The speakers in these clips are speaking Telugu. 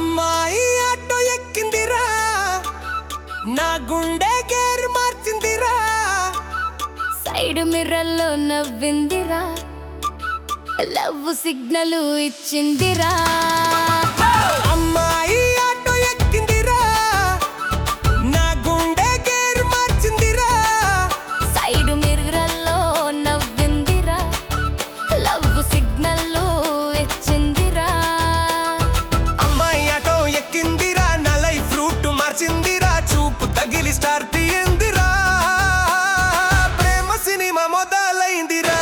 అమ్మాయి ఆటో ఎక్కిందిరా నా గుండె గేర్ మార్చిందిరా సైడ్ మిర్రల్లో నవ్విందిరా లవ్ సిగ్నల్ ఇచ్చిందిరా అమ్మాయి ఆటో ఎక్కిందిరా నా గుండె గేర్ మార్చిందిరా సైడ్ మిర్రల్లో నవ్విందిరా లవ్ సిగ్నల్ ఇచ్చిందిరా అమ్మాయి ఆటో ఎక్కిందిరా నా లైఫ్ రూట్ మార్చిందిరా చూపు తగిలి స్టార్ తీయందిరా ప్రేమ సినిమా మొదలైందిరా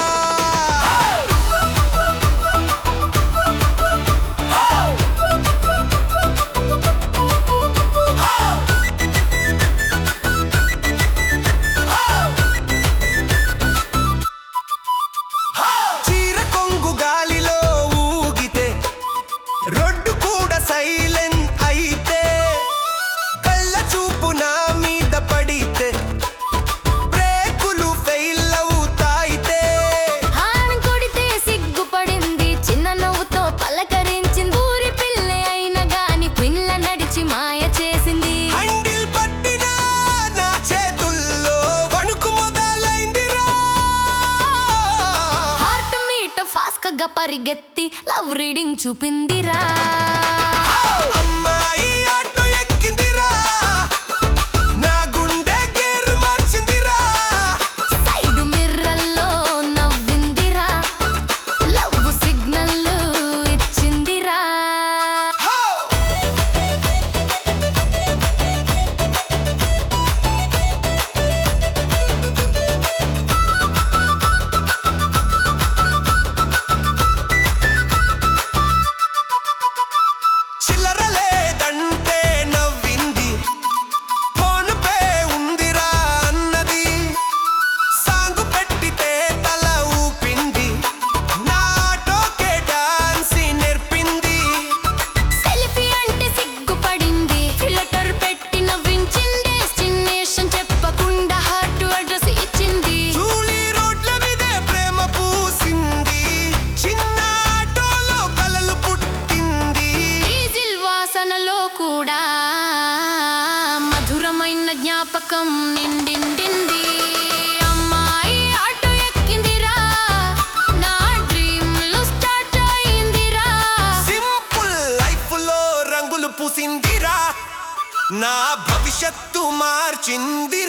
చీర కొంగు గాలిలో ఊగితే రోడ్డు కూడా సైలెంట్ అయితే కళ్ళ చూపు నా మీద పడితే బ్రేకులు ఫెయిల్ అవుతాయితే హాన్ కొడితే సిగ్గుపడింది చిన్న నవ్వుతో పలకరించింది ఊరి పిల్ల అయిన గాని పిల్ల నడిచి మాయ చేసింది హ్యాండిల్ పట్టిన నా చేతుల్లో వణుకు మొదలైందిరా హార్ట్ మీట్ ఫాస్ట్ గా పరిగెత్తి లవ్ రీడింగ్ చూపిందిరా అమ్మాయి ఆటో ఎక్కిందిరా నా గుండె గేర్ మార్చిందిరా సైడ్ మిర్రల్లో నవ్విందిరా లవ్ సిగ్నల్ ఇచ్చిందిరా హో! చిల్లర లేదంటే నవ్వింది ఫోన్ పే ఉందిరా అన్నది సాంగ్ పెట్టితే తల ఊపింది నాటోకే డాన్స్ నేర్పింది సెల్ఫీ అంటే సిగ్గుపడింది ఫిల్టర్ పెట్టి నవ్వించింది డెస్టినేషన్ చెప్పకుండా హార్ట్ అడ్రస్ ఇచ్చింది జూలీ రోడ్ల మీదే ప్రేమ పూసింది చిన్న ఆటోలో కలలు పుట్టింది డీజిల్ వాసనలో కూడా మధురమైన జ్ఞాపకం నిండిండింది అమ్మాయి ఆటో ఎక్కిందిరా నా డ్రీమ్ లో స్టార్ట్ అయిందిరా సింపుల్ లైఫ్ లో రంగులు పూసిందిరా నా భవిష్యత్తు మార్చింది